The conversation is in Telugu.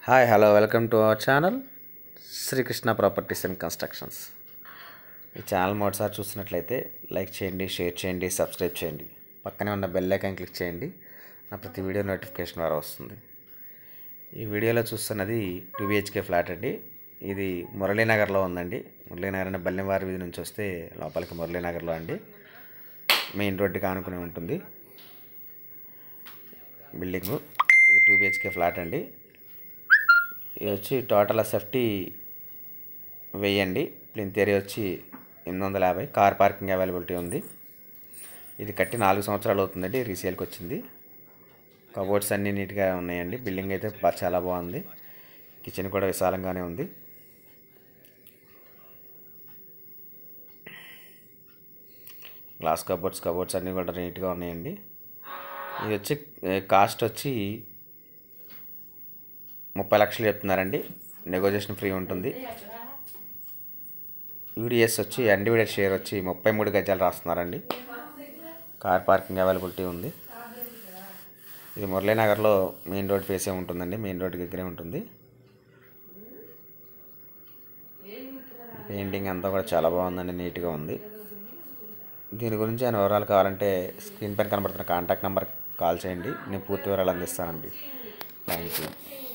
hi hello welcome to our channel Sri Krishna properties and constructions ఈ ఛానల్ మొదటిసారి చూసినట్లయితే లైక్ చేయండి షేర్ చేయండి సబ్స్క్రైబ్ చేయండి పక్కనే ఉన్న బెల్ ఐకాన్ క్లిక్ చేయండి నా ప్రతి వీడియో నోటిఫికేషన్ ద్వారా వస్తుంది ఈ వీడియోలో చూస్తున్నది టూ బిహెచ్కే ఫ్లాట్ అండి ఇది మురళీనగర్లో ఉందండి మురళీనగర్ అనే బల్లెంవారి వీధి నుంచి వస్తే లోపలికి మురళీనగర్లో అండి మెయిన్ రోడ్డుకి ఆనుకుని ఉంటుంది బిల్డింగు ఇది టూ బిహెచ్కే ఫ్లాట్ అండి ఇది వచ్చి టోటల్ సేఫ్టీ వెయ్యండి ప్లింత్ ఏరియా వచ్చి ఎనిమిది వందల యాభై కార్ పార్కింగ్ అవైలబిలిటీ ఉంది ఇది కట్టి నాలుగు సంవత్సరాలు అవుతుందండి రీసేల్కి వచ్చింది కబోర్డ్స్ అన్నీ నీట్గా ఉన్నాయండి బిల్డింగ్ అయితే బా- చాలా బాగుంది కిచెన్ కూడా విశాలంగానే ఉంది గ్లాస్ కబోర్డ్స్ కబోర్డ్స్ అన్నీ కూడా నీట్గా ఉన్నాయండి ఇది వచ్చి ఏ, కాస్ట్ వచ్చి ముప్పై లక్షలు చెప్తున్నారండి నెగోజియేషన్ ఫ్రీ ఉంటుంది యూడిఎస్ వచ్చి అన్డివిడెడ్ షేర్ వచ్చి ముప్పై మూడు గజాలు రాస్తున్నారండి కార్ పార్కింగ్ అవైలబిలిటీ ఉంది ఇది మురళీనగర్లో మెయిన్ రోడ్ ఫేసే ఉంటుందండి మెయిన్ రోడ్ దగ్గరే ఉంటుంది పెయింటింగ్ అంతా కూడా చాలా బాగుందండి నీట్గా ఉంది దీని గురించి ఆయన వివరాలు కావాలంటే స్క్రీన్ పైన కనబడుతున్న కాంటాక్ట్ నెంబర్ కాల్ చేయండి నేను పూర్తి వివరాలు అందిస్తానండి థ్యాంక్ యూ